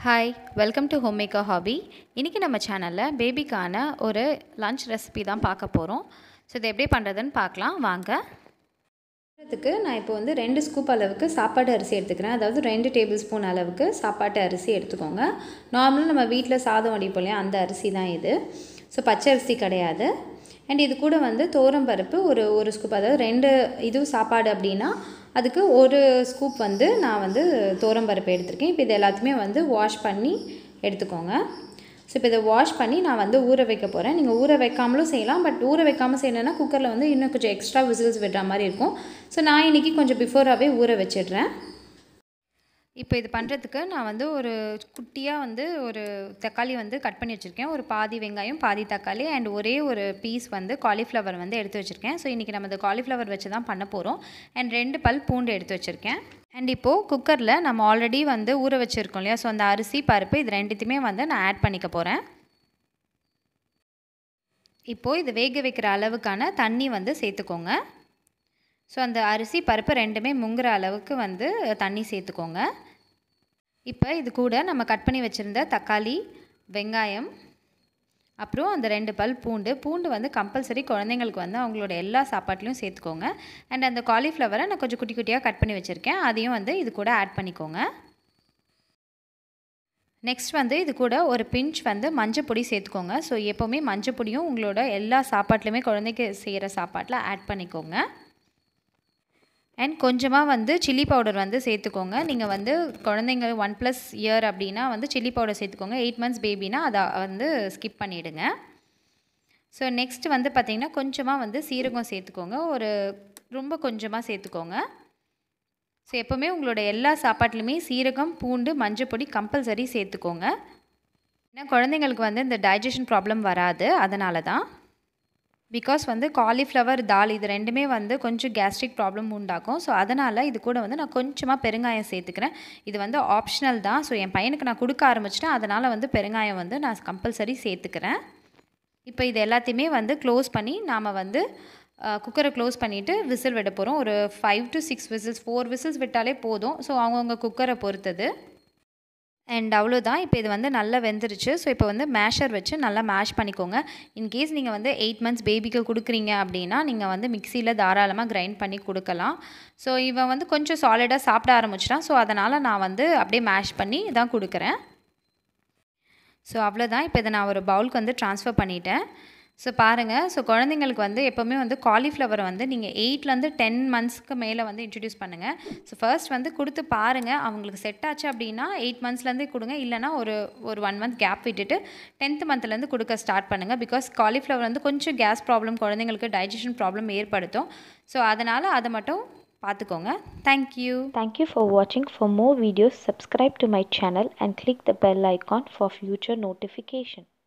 Hi welcome to home maker hobby இன்றைக்கி நம்ம சேனலில் பேபிக்கான ஒரு லன்ச் ரெசிபி தான் பார்க்க போகிறோம் ஸோ இதை எப்படி பண்ணுறதுன்னு பார்க்கலாம் வாங்க அதுக்கு நான் இப்போ வந்து ரெண்டு ஸ்கூப் அளவுக்கு சாப்பாட்டு அரிசி எடுத்துக்கிறேன் அதாவது ரெண்டு டேபிள் ஸ்பூன் அளவுக்கு சாப்பாட்டு அரிசி எடுத்துக்கோங்க நார்மலாக நம்ம வீட்டில் சாதம் வடிப்போம் இல்லையா அந்த அரிசி தான் இது ஸோ பச்சை அரிசி கிடையாது அண்ட் இது கூட வந்து தோரம் பருப்பு ஒரு ஒரு ஸ்கூப் அதாவது ரெண்டு இதுவும் சாப்பாடு அப்படின்னா அதுக்கு ஒரு ஸ்கூப் வந்து நான் வந்து தோரம் பருப்பு எடுத்திருக்கேன் இப்போ இது எல்லாத்தையுமே வந்து வாஷ் பண்ணி எடுத்துக்கோங்க ஸோ இப்போ இதை வாஷ் பண்ணி நான் வந்து ஊற வைக்க போகிறேன் நீங்கள் ஊற வைக்காமலும் செய்யலாம் பட் ஊற வைக்காமல் செய்யணுன்னா குக்கரில் வந்து இன்னும் கொஞ்சம் எக்ஸ்ட்ரா விசில்ஸ் விடுற மாதிரி இருக்கும் ஸோ நான் இன்றைக்கி கொஞ்சம் பிஃபோராகவே ஊற வச்சிடுறேன் இப்போ இது பண்ணுறதுக்கு நான் வந்து ஒரு குட்டியாக வந்து ஒரு தக்காளி வந்து கட் பண்ணி வச்சுருக்கேன் ஒரு பாதி வெங்காயம் பாதி தக்காளி அண்ட் ஒரே ஒரு பீஸ் வந்து காலிஃப்ளவர் வந்து எடுத்து வச்சுருக்கேன் ஸோ இன்றைக்கி நம்ம இந்த காலிஃப்ளவர் வச்சு தான் பண்ண போகிறோம் அண்ட் ரெண்டு பல் பூண்டு எடுத்து வச்சுருக்கேன் அண்ட் இப்போது குக்கரில் நம்ம ஆல்ரெடி வந்து ஊற வச்சுருக்கோம் இல்லையா ஸோ அந்த அரிசி பருப்பு இது ரெண்டுத்தையுமே வந்து நான் ஆட் பண்ணிக்க போகிறேன் இப்போது இது வேக வைக்கிற அளவுக்கான தண்ணி வந்து சேர்த்துக்கோங்க ஸோ அந்த அரிசி பருப்பு ரெண்டுமே முங்குற அளவுக்கு வந்து தண்ணி சேர்த்துக்கோங்க இப்போ இது கூட நம்ம கட் பண்ணி வச்சுருந்த தக்காளி வெங்காயம் அப்புறம் அந்த ரெண்டு பல் பூண்டு பூண்டு வந்து கம்பல்சரி குழந்தைங்களுக்கு வந்து அவங்களோட எல்லா சாப்பாட்லேயும் சேர்த்துக்கோங்க அண்ட் அந்த காலிஃப்ளவரை நான் கொஞ்சம் குட்டி குட்டியாக கட் பண்ணி வச்சுருக்கேன் அதையும் வந்து இது கூட ஆட் பண்ணிக்கோங்க நெக்ஸ்ட் வந்து இது கூட ஒரு பிஞ்ச் வந்து மஞ்சள் பொடி சேர்த்துக்கோங்க ஸோ எப்போவுமே மஞ்சள் பொடியும் உங்களோட எல்லா சாப்பாட்லையுமே குழந்தைக்கு செய்கிற சாப்பாட்டில் ஆட் பண்ணிக்கோங்க அண்ட் கொஞ்சமாக வந்து சில்லி பவுடர் வந்து சேர்த்துக்கோங்க நீங்கள் வந்து குழந்தைங்க ஒன் ப்ளஸ் இயர் அப்படின்னா வந்து சில்லி பவுடர் சேர்த்துக்கோங்க எயிட் மந்த்ஸ் பேபினா அதை வந்து ஸ்கிப் பண்ணிவிடுங்க ஸோ நெக்ஸ்ட் வந்து பார்த்திங்கன்னா கொஞ்சமாக வந்து சீரகம் சேர்த்துக்கோங்க ஒரு ரொம்ப கொஞ்சமாக சேர்த்துக்கோங்க ஸோ எப்போவுமே உங்களோட எல்லா சாப்பாட்லையுமே சீரகம் பூண்டு மஞ்சள் பொடி கம்பல்சரி சேர்த்துக்கோங்க ஏன்னா குழந்தைங்களுக்கு வந்து இந்த டைஜஷன் ப்ராப்ளம் வராது அதனால தான் பிகாஸ் வந்து காலிஃப்ளவர் தால் இது ரெண்டுமே வந்து கொஞ்சம் கேஸ்ட்ரிக் ப்ராப்ளம் உண்டாக்கும் ஸோ அதனால் இது கூட வந்து நான் கொஞ்சமாக பெருங்காயம் சேர்த்துக்கிறேன் இது வந்து ஆப்ஷனல் தான் ஸோ என் பையனுக்கு நான் கொடுக்க ஆரம்பிச்சிட்டேன் அதனால் வந்து பெருங்காயம் வந்து நான் கம்பல்சரி சேர்த்துக்கிறேன் இப்போ இது எல்லாத்தையுமே வந்து க்ளோஸ் பண்ணி நாம் வந்து குக்கரை க்ளோஸ் பண்ணிவிட்டு விசில் விட போகிறோம் ஒரு five to six whistles four whistles விட்டாலே போதும் ஸோ அவங்கவுங்க குக்கரை பொறுத்தது அண்ட் அவ்வளோதான் இப்போ இது வந்து நல்லா வெந்துருச்சு ஸோ இப்போ வந்து மேஷர் வச்சு நல்லா மேஷ் பண்ணிக்கோங்க இன்கேஸ் நீங்கள் வந்து எயிட் மந்த்ஸ் பேபிக்கு கொடுக்குறீங்க அப்படின்னா நீங்கள் வந்து மிக்சியில் தாராளமாக கிரைண்ட் பண்ணி கொடுக்கலாம் ஸோ இவன் வந்து கொஞ்சம் சாலிடாக சாப்பிட ஆரம்பிச்சிட்டான் ஸோ அதனால் நான் வந்து அப்படியே மேஷ் பண்ணி தான் கொடுக்குறேன் ஸோ அவ்வளோதான் இப்போ இதை நான் ஒரு பவுலுக்கு வந்து ட்ரான்ஸ்ஃபர் பண்ணிட்டேன் ஸோ பாருங்கள் ஸோ குழந்தைங்களுக்கு வந்து எப்போவுமே வந்து காலிஃப்ளவரை வந்து நீங்கள் எயிட்லேருந்து டென் மந்த்ஸ்க்கு மேலே வந்து இன்ட்ரடியூஸ் பண்ணுங்கள் ஸோ ஃபர்ஸ்ட் வந்து கொடுத்து பாருங்கள் அவங்களுக்கு செட் ஆச்சு அப்படின்னா எயிட் மந்த்ஸ்லேருந்தே கொடுங்க இல்லைனா ஒரு ஒரு ஒன் மந்த் கேப் விட்டுட்டு டென்த் மந்த்லேருந்து கொடுக்க ஸ்டார்ட் பண்ணுங்கள் பிகாஸ் காலிஃப்ளவர் வந்து கொஞ்சம் கேஸ் ப்ராப்ளம் குழந்தைங்களுக்கு டைஜஷன் ப்ராப்ளம் ஏற்படுத்தும் ஸோ அதனால் அதை மட்டும் பார்த்துக்கோங்க thank you Thank you for watching. For more videos, subscribe to my channel and click the bell icon for future notification.